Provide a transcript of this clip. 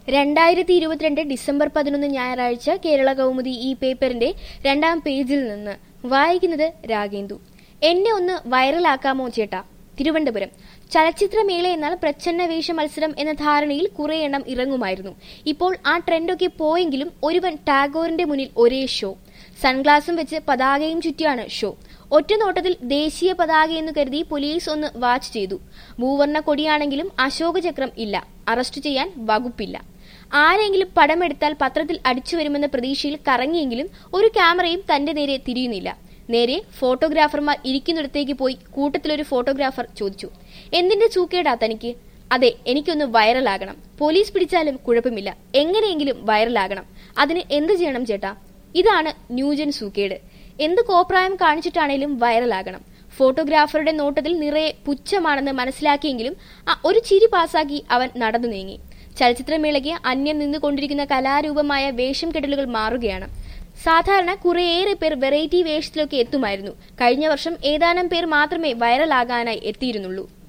രണ്ടായിരത്തി ഇരുപത്തിരണ്ട് ഡിസംബർ പതിനൊന്ന് ഞായറാഴ്ച കേരള കൗമുദി ഈ പേപ്പറിന്റെ രണ്ടാം പേജിൽ നിന്ന് വായിക്കുന്നത് രാഗേന്ദു എന്നെ ഒന്ന് വൈറലാക്കാമോ ചേട്ടാ തിരുവനന്തപുരം ചലച്ചിത്രമേള എന്നാൽ പ്രച്ഛന്ന വേഷ മത്സരം എന്ന ധാരണയിൽ കുറെ എണ്ണം ഇറങ്ങുമായിരുന്നു ഇപ്പോൾ ആ ട്രെൻഡൊക്കെ പോയെങ്കിലും ഒരുവൻ ടാഗോറിന്റെ മുന്നിൽ ഒരേ ഷോ സൺഗ്ലാസും വെച്ച് പതാകയും ചുറ്റിയാണ് ഷോ ഒറ്റ നോട്ടത്തിൽ ദേശീയ പതാകയെന്ന് കരുതി പോലീസ് ഒന്ന് വാച്ച് ചെയ്തു മൂവർണ്ണ കൊടിയാണെങ്കിലും അശോക ചക്രം ഇല്ല അറസ്റ്റ് ചെയ്യാൻ വകുപ്പില്ല ആരെങ്കിലും പടമെടുത്താൽ പത്രത്തിൽ അടിച്ചു വരുമെന്ന പ്രതീക്ഷയിൽ കറങ്ങിയെങ്കിലും ഒരു ക്യാമറയും തന്റെ നേരെ തിരിയുന്നില്ല നേരെ ഫോട്ടോഗ്രാഫർമാർ ഇരിക്കുന്നിടത്തേക്ക് പോയി കൂട്ടത്തിലൊരു ഫോട്ടോഗ്രാഫർ ചോദിച്ചു എന്തിന്റെ ചൂക്കേടാ തനിക്ക് അതെ എനിക്കൊന്ന് വൈറലാകണം പോലീസ് പിടിച്ചാലും കുഴപ്പമില്ല എങ്ങനെയെങ്കിലും വൈറലാകണം അതിന് എന്ത് ചെയ്യണം ചേട്ടാ ഇതാണ് ന്യൂജൻ സൂക്കേട് എന്ത് കോപ്രായം കാണിച്ചിട്ടാണേലും വൈറലാകണം ഫോട്ടോഗ്രാഫറുടെ നോട്ടത്തിൽ നിറയെ പുച്ഛമാണെന്ന് മനസ്സിലാക്കിയെങ്കിലും ആ ഒരു ചിരി പാസാക്കി അവൻ നടന്നു നീങ്ങി ചലച്ചിത്രമേളയ്ക്ക് അന്യം നിന്നുകൊണ്ടിരിക്കുന്ന കലാരൂപമായ വേഷം കെട്ടലുകൾ മാറുകയാണ് സാധാരണ കുറേയേറെ പേർ വെറൈറ്റി വേഷത്തിലൊക്കെ എത്തുമായിരുന്നു കഴിഞ്ഞ വർഷം ഏതാനും പേർ മാത്രമേ വൈറലാകാനായി എത്തിയിരുന്നുള്ളൂ